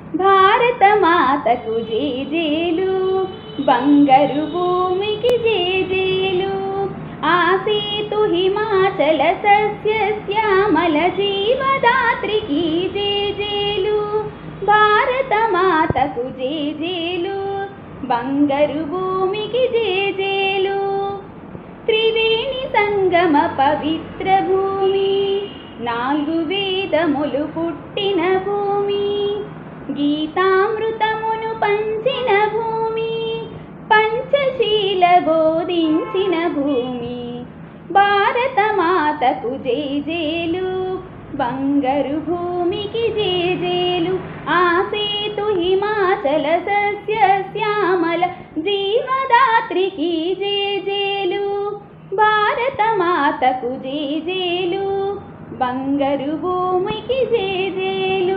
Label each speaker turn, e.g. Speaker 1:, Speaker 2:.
Speaker 1: భారత మాతకు జేజేలు బంగారు భూమికి జేజేలు ఆసేతు హిమాచల సస్య శ్యామల జీవదాత్రికి జేజేలు భారత మాతకు జేజేలు బంగారు భూమికి జేజేలు త్రివేణి సంగమ పవిత్ర భూమి నాలుగు వేదములు పుట్టిన భూమి గీతామృతమును పంచిన భూమి పంచశీల బోధించిన భూమి భారత మాతకు జేజేలు బంగారు భూమికి జేజేలు ఆసేతు హిమాచల సస్య శ్యామల జీవదాత్రికి జేజేలు భారత మాతకు జేజేలు బంగారు భూమికి జేజేలు